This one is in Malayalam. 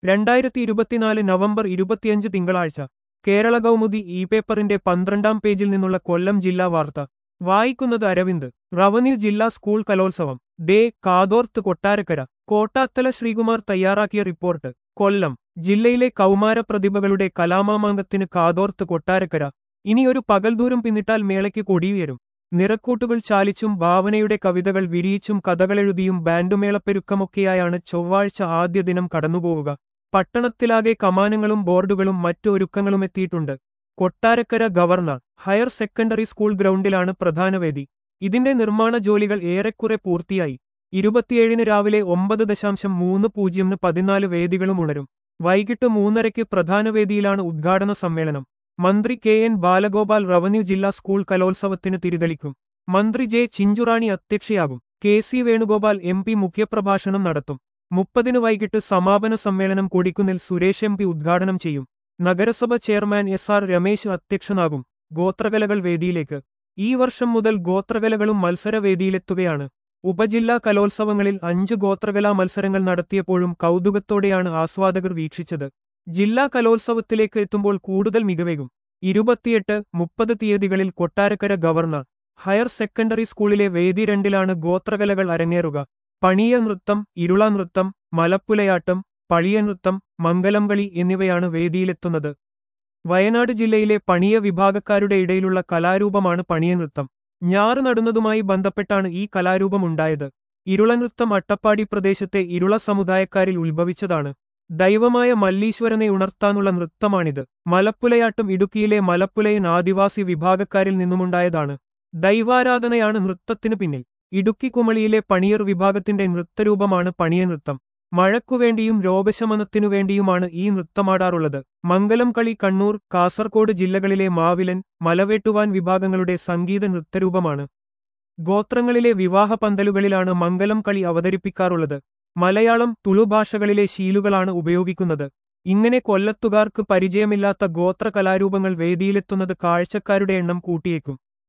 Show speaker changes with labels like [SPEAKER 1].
[SPEAKER 1] രണ്ടായിരത്തി ഇരുപത്തിനാല് നവംബർ ഇരുപത്തിയഞ്ച് തിങ്കളാഴ്ച കേരള കൗമുദി ഇ പേപ്പറിന്റെ പന്ത്രണ്ടാം പേജിൽ നിന്നുള്ള കൊല്ലം ജില്ലാ വാർത്ത വായിക്കുന്നത് അരവിന്ദ് റവന്യൂ ജില്ലാ സ്കൂൾ കലോത്സവം ദേ കാതോർത്ത് കൊട്ടാരക്കര കോട്ടാത്തല ശ്രീകുമാർ തയ്യാറാക്കിയ റിപ്പോർട്ട് കൊല്ലം ജില്ലയിലെ കൗമാര പ്രതിഭകളുടെ കലാമാമാങ്കത്തിന് കാതോർത്ത് കൊട്ടാരക്കര ഇനിയൊരു പകൽദൂരം പിന്നിട്ടാൽ മേളയ്ക്ക് കൊടിയുയരും നിറക്കൂട്ടുകൾ ചാലിച്ചും ഭാവനയുടെ കവിതകൾ വിരിയിച്ചും കഥകളെഴുതിയും ബാൻഡുമേളപ്പെരുക്കമൊക്കെയായാണ് ചൊവ്വാഴ്ച ആദ്യ ദിനം കടന്നുപോവുക പട്ടണത്തിലാകെ കമാനങ്ങളും ബോർഡുകളും മറ്റു ഒരുക്കങ്ങളുമെത്തിയിട്ടുണ്ട് Kottarakkara governor higher secondary school ഗ്രൗണ്ടിലാണ് പ്രധാന വേദി ഇതിന്റെ നിർമ്മാണ ജോലികൾ ഏറെക്കുറെ പൂർത്തിയായി ഇരുപത്തിയേഴിന് രാവിലെ ഒമ്പത് ദശാംശം മൂന്ന് പൂജ്യമിന് പതിനാല് വേദികളും ഉണരും വൈകിട്ട് മൂന്നരയ്ക്ക് പ്രധാന വേദിയിലാണ് ഉദ്ഘാടന സമ്മേളനം മന്ത്രി കെ എൻ ബാലഗോപാൽ റവന്യൂ ജില്ലാ സ്കൂൾ കലോത്സവത്തിന് തിരിതെളിക്കും മന്ത്രി ജെ ചിഞ്ചുറാണി അധ്യക്ഷയാകും K C Venugopal M P മുഖ്യപ്രഭാഷണം നടത്തും മുപ്പതിന് വൈകിട്ട് സമാപന സമ്മേളനം കൊടിക്കുന്നിൽ സുരേഷ് എം പി ഉദ്ഘാടനം ചെയ്യും നഗരസഭ ചെയർമാൻ എസ് ആർ രമേശ് അധ്യക്ഷനാകും ഗോത്രകലകൾ വേദിയിലേക്ക് ഈ വർഷം മുതൽ ഗോത്രകലകളും മത്സരവേദിയിലെത്തുകയാണ് ഉപജില്ലാ കലോത്സവങ്ങളിൽ അഞ്ച് ഗോത്രകലാ മത്സരങ്ങൾ നടത്തിയപ്പോഴും കൗതുകത്തോടെയാണ് ആസ്വാദകർ വീക്ഷിച്ചത് ജില്ലാ കലോത്സവത്തിലേക്ക് എത്തുമ്പോൾ കൂടുതൽ മികവേകും ഇരുപത്തിയെട്ട് മുപ്പത് തീയതികളിൽ കൊട്ടാരക്കര ഗവർണർ ഹയർ സെക്കൻഡറി സ്കൂളിലെ വേദി രണ്ടിലാണ് ഗോത്രകലകൾ അരങ്ങേറുക പണിയ നൃത്തം ഇരുള നൃത്തം മലപ്പുലയാട്ടം പളിയ നൃത്തം മംഗലംകളി എന്നിവയാണ് വേദിയിലെത്തുന്നത് വയനാട് ജില്ലയിലെ പണിയ വിഭാഗക്കാരുടെ ഇടയിലുള്ള കലാരൂപമാണ് പണിയ നൃത്തം ഞാറ് നടുന്നതുമായി ബന്ധപ്പെട്ടാണ് ഈ കലാരൂപം ഉണ്ടായത് ഇരുളനൃത്തം അട്ടപ്പാടി പ്രദേശത്തെ ഇരുള സമുദായക്കാരിൽ ഉത്ഭവിച്ചതാണ് ദൈവമായ മല്ലീശ്വരനെ ഉണർത്താനുള്ള നൃത്തമാണിത് മലപ്പുലയാട്ടം ഇടുക്കിയിലെ മലപ്പുലയൻ ആദിവാസി വിഭാഗക്കാരിൽ നിന്നുമുണ്ടായതാണ് ദൈവാരാധനയാണ് നൃത്തത്തിനു പിന്നിൽ ഇടുക്കി കുമളിയിലെ പണിയർ വിഭാഗത്തിന്റെ നൃത്തരൂപമാണ് പണിയ നൃത്തം മഴക്കുവേണ്ടിയും രോഗശമനത്തിനു വേണ്ടിയുമാണ് ഈ നൃത്തമാടാറുള്ളത് മംഗലം കളി കണ്ണൂർ കാസർകോട് ജില്ലകളിലെ മാവിലൻ മലവേട്ടുവാൻ വിഭാഗങ്ങളുടെ സംഗീത നൃത്തരൂപമാണ് ഗോത്രങ്ങളിലെ വിവാഹ പന്തലുകളിലാണ് മംഗലം കളി അവതരിപ്പിക്കാറുള്ളത് മലയാളം തുളു ഭാഷകളിലെ ശീലുകളാണ് ഉപയോഗിക്കുന്നത് ഇങ്ങനെ കൊല്ലത്തുകാർക്ക് പരിചയമില്ലാത്ത ഗോത്ര കലാരൂപങ്ങൾ വേദിയിലെത്തുന്നത് കാഴ്ചക്കാരുടെ എണ്ണം കൂട്ടിയേക്കും